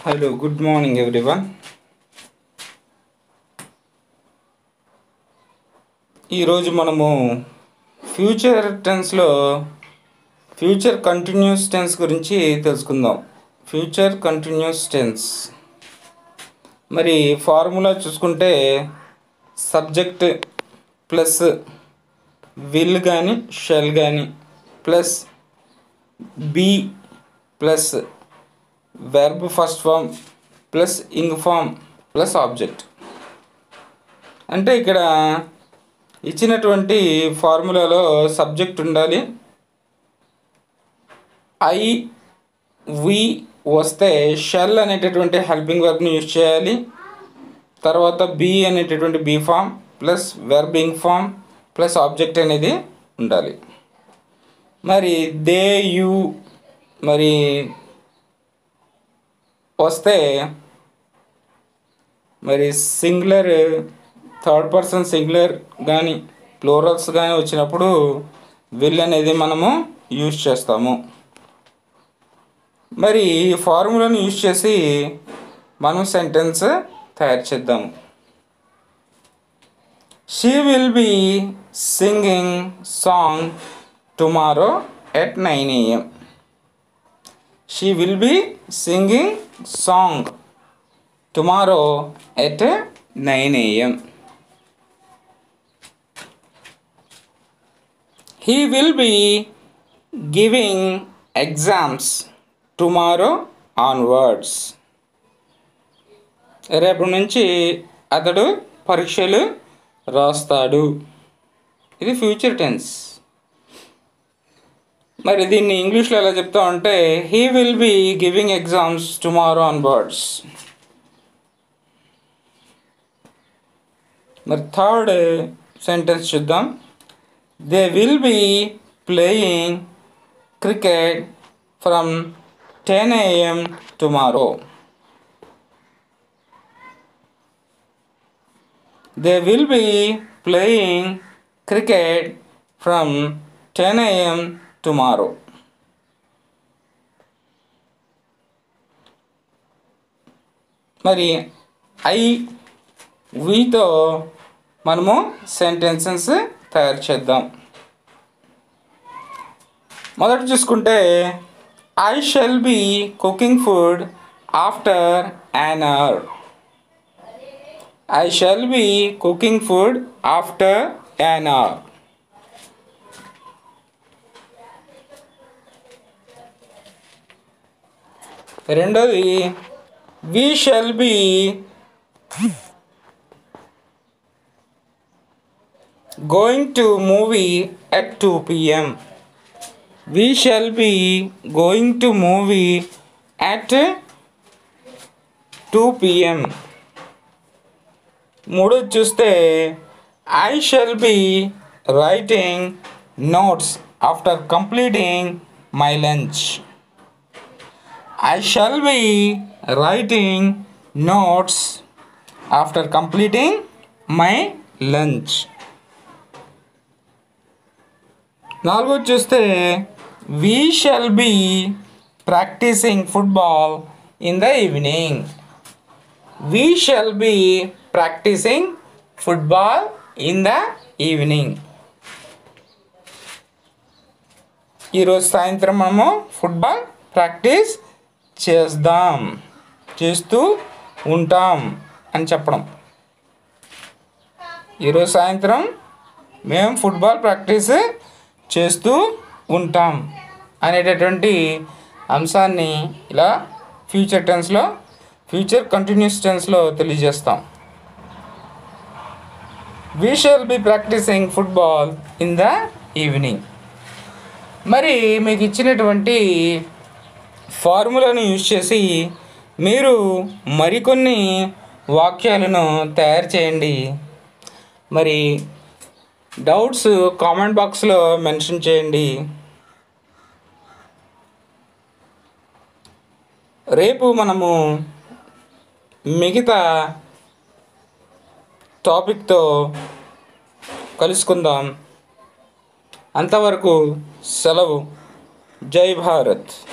Hello good morning everyone ఈరోజు మనము future టెన్స్లో ఫ్యూచర్ కంటిన్యూస్ టెన్స్ గురించి తెలుసుకుందాం ఫ్యూచర్ కంటిన్యూస్ టెన్స్ మరి ఫార్ములా చూసుకుంటే సబ్జెక్ట్ ప్లస్ విల్ కానీ షెల్ కానీ plus be plus verb first form plus ing form plus object అంటే ఇక్కడ ఇచ్చినటువంటి ఫార్ములాలో సబ్జెక్ట్ ఉండాలి ఐ వి వస్తే షెల్ అనేటటువంటి హెల్పింగ్ వర్బ్ని యూజ్ చేయాలి తర్వాత బి అనేటటువంటి be form plus verb ing form plus object అనేది ఉండాలి మరి దే యు మరి వస్తే మరి సింగులర్ థర్డ్ పర్సన్ సింగులర్ కానీ ప్లోరల్స్ కానీ వచ్చినప్పుడు విల్ అనేది మనము యూజ్ చేస్తాము మరి ఈ ఫార్ములాను యూజ్ చేసి మనం సెంటెన్స్ తయారు చేద్దాము she will be singing song tomorrow at nine AM she will be singing song tomorrow at nine AM he will be giving exams tomorrow onwards రేపటి నుంచి అతడు పరీక్షలు రాస్తాడు ఇది ఫ్యూచర్ టెన్స్ మరి దీన్ని ఇంగ్లీష్లో ఎలా చెప్తామంటే he will be giving exams tomorrow onwards మరి థర్డ్ సెంటెన్స్ చూద్దాం they will be playing cricket from ten AM tomorrow they will be playing cricket from ten AM tomorrow మరి ఐ వీతో మనము సెంటెన్సెస్ తయారు చేద్దాం మొదట చూసుకుంటే I shall be cooking food after an hour I shall be cooking food after an hour రెండోది we shall be going to movie at two PM we shall be going to movie at two PM మూడోది చూస్తే I shall be writing notes after completing my lunch I shall be writing notes after completing my lunch. నాలుగోది చూస్తే we shall be practising football in the evening we shall be practising football in the evening ఈరోజు సాయంత్రం మనము football practice చేద్దాం చేస్తూ ఉంటాం అని చెప్పడం ఈరోజు సాయంత్రం మేము ఫుట్బాల్ ప్రాక్టీస్ చేస్తూ ఉంటాం అనేటటువంటి అంశాన్ని ఇలా ఫ్యూచర్ టెన్స్లో ఫ్యూచర్ కంటిన్యూస్ టెన్స్లో తెలియజేస్తాం we shall be practising football in the evening మరి మీకు ఇచ్చినటువంటి ఫార్ములాను యూజ్ చేసి మీరు మరికొన్ని వాక్యాలను తయారు చేయండి మరి డౌట్స్ కామెంట్ బాక్స్లో మెన్షన్ చేయండి రేపు మనము మిగతా టాపిక్తో కలుసుకుందాం అంతవరకు సెలవు జై భారత్